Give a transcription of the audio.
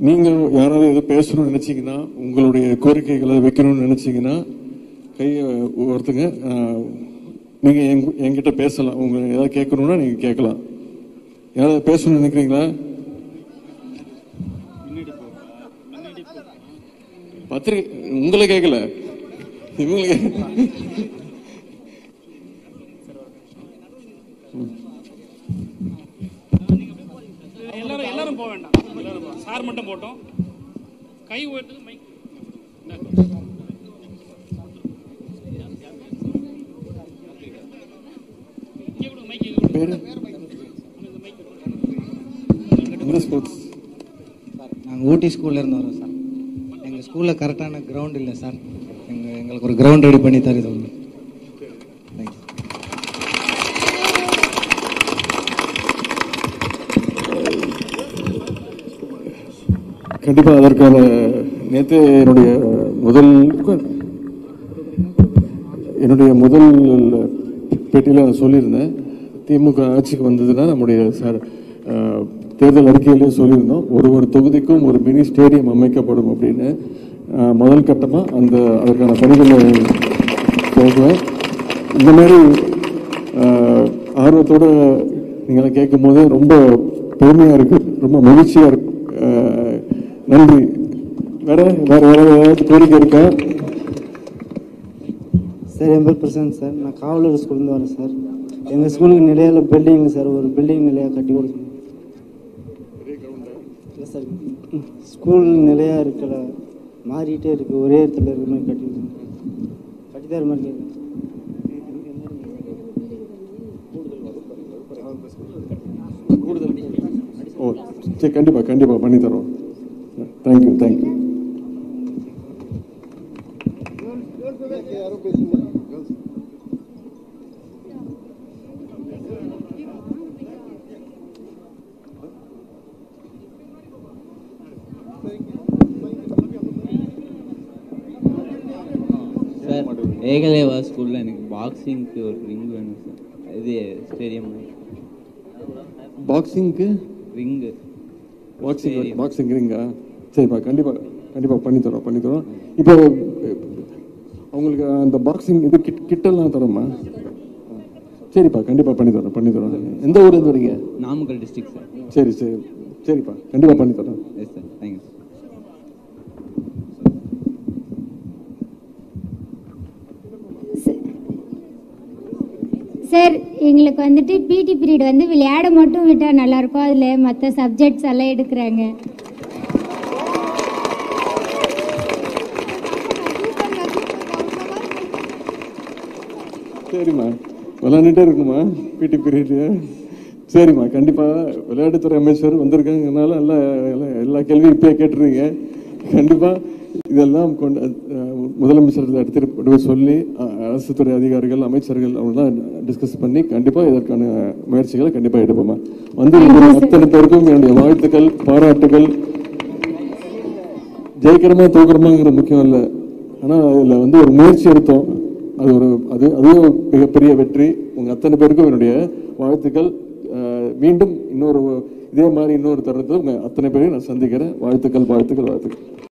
நீங்கள் யாராவது எது பேசணும்னு நினைச்சீங்கன்னா உங்களுடைய கோரிக்கைகளை வைக்கணும்னு நினைச்சீங்கன்னா கையை ஒருத்துங்க ஆஹ், நீங்க எங்க- என்கிட்ட பேசலாம் உங்க ஏதாவது கேட்கணும்னா நீங்க கேட்கலாம் யாராவது பேசணும்னு நினைக்கிறீங்களா பத்திரிகை உங்களை கேட்கல இவங்களுக்கு எல்லாரும் எல்லாரும் போக வேண்டாம் எல்லாரும் போக. சார் மட்டும் போட்டோம் கை உயர்த்துக்கு மைக் இங்கே கொடுங்க மைக் இங்கே கொடுங்க. பேரு எந்த ஸ்போர்ட்ஸ் சார் நாங்கள் ஊட்டி ஸ்கூல்ல இருந்து வரோம் சார் எங்கள் ஸ்கூலில் கரெக்டான கிரவுண்ட் இல்லை சார் எங்கள் எங்களுக்கு ஒரு கிரவுண்ட் ரெடி பண்ணி தருது ஒன்று தேங்க்யூ கண்டிப்பா அதற்கான நேற்று என்னுடைய முதல் என்னுடைய முதல் பேட்டியில் அதை சொல்லியிருந்தேன் திமுக ஆட்சிக்கு வந்ததுன்னா நம்முடைய சார் அஹ், தேர்தல் அறிக்கையிலே சொல்லியிருந்தோம் ஒரு ஒரு தொகுதிக்கும் ஒரு மினி ஸ்டேடியம் அமைக்கப்படும் அப்படின்னு அஹ், முதல் கட்டமாக அந்த அதற்கான பணிகளை போகுவேன் இந்த மாதிரி அஹ், ஆர்வத்தோட நீங்களாம் கேட்கும் போதே ரொம்ப பெருமையா இருக்கு ரொம்ப மகிழ்ச்சியா இருக்கு அஹ், நன்றி வேற வேற வேற ஏதாவது கோரிக்கை இருக்கா சார் என் பேர் பிரசாந்த் சார் நான் காவலர் ஸ்கூல்லேருந்து வரேன் சார் எங்கள் ஸ்கூலுக்கு நிலையில பில்டிங் சார் ஒரு பில்டிங் நிலையாக கட்டி கொடுக்கணும் இல்லை சார் ஸ்கூல் நிலையாக இருக்கல மாறிட்டே இருக்கு ஒரே இடத்துல இருக்கிற மாதிரி கட்டி கொடுக்கணும் கட்டி தர மாதிரி கேட்குறேன் ஓ சரி கண்டிப்பா கண்டிப்பா பண்ணி தரோம் தேங்க்யூ தேங்க்யூ சார் ஏகலேவா ஸ்கூலில் எனக்கு பாக்ஸிங்க்கு ஒரு ரிங் வேணும் சார் இது ஸ்டேடியம் பாக்ஸிங்க்கு ரிங்கு பாக்ஸிங் Stadium. பாக்ஸிங் இருங்க சரிப்பா கண்டிப்பா கண்டிப்பா பண்ணி தரோம் பண்ணி தரோம் இப்போ அவங்களுக்கு அந்த பாக்ஸிங் இது கிட் கிட்டெல்லாம் தரோமா சரிப்பா கண்டிப்பா பண்ணி தரோம் பண்ணி தரோம் எந்த ஊர்ல இருந்து வரீங்க நாமக்கல் டிஸ்ட்ரிக்ட் சார் சரி சரி சரிப்பா கண்டிப்பா பண்ணி தரோம் எஸ் சார் தேங்க்யூ சார் எங்களுக்கு வந்துட்டு பிடி பீரியட் வந்து விளையாட மட்டும் விட்டால் நல்லாயிருக்கும் அதில் மற்ற சப்ஜெக்ட்ஸ் எல்லாம் எடுக்கிறாங்க சரிம்மா விளையாண்டுட்டே இருக்கணுமா பிடி பீரியட் சரிம்மா கண்டிப்பா விளையாட்டுத்துறை அமைச்சர் வந்திருக்காங்கனால எல்லா எல்லா- எல்லா கேள்வியும் இப்பயே கேட்டுருங்க கண்டிப்பா இதெல்லாம் கொண்டு அஹ், முதலமைச்சர் எடுத்துட்டு கொண்டு போய் சொல்லி அஹ், அரசு துறை அதிகாரிகள் அமைச்சர்கள் அவங்களாம் டிஸ்கஸ் பண்ணி கண்டிப்பா இதற்கான முயற்சிகளை கண்டிப்பா எடுப்போமா வந்து அத்தனை பேருக்கும் என்னுடைய வாழ்த்துக்கள் பாராட்டுகள் ஜெயிக்கிறோமா தோக்குறோமாங்கிற முக்கியம் இல்லை ஆனா அதுல வந்து ஒரு முயற்சி எடுத்தோம் அது ஒரு அது அதுவே ஒரு மிகப்பெரிய வெற்றி உங்க அத்தனை பேருக்கும் என்னுடைய வாழ்த்துக்கள் அஹ், மீண்டும் இன்னொரு இதே மாதிரி இன்னொரு தருணத்தில் உங்க அத்தனை பேரையும் நான் சந்திக்கிறேன் வாழ்த்துக்கள் வாழ்த்துக்கள் வாழ்த்துக்கள்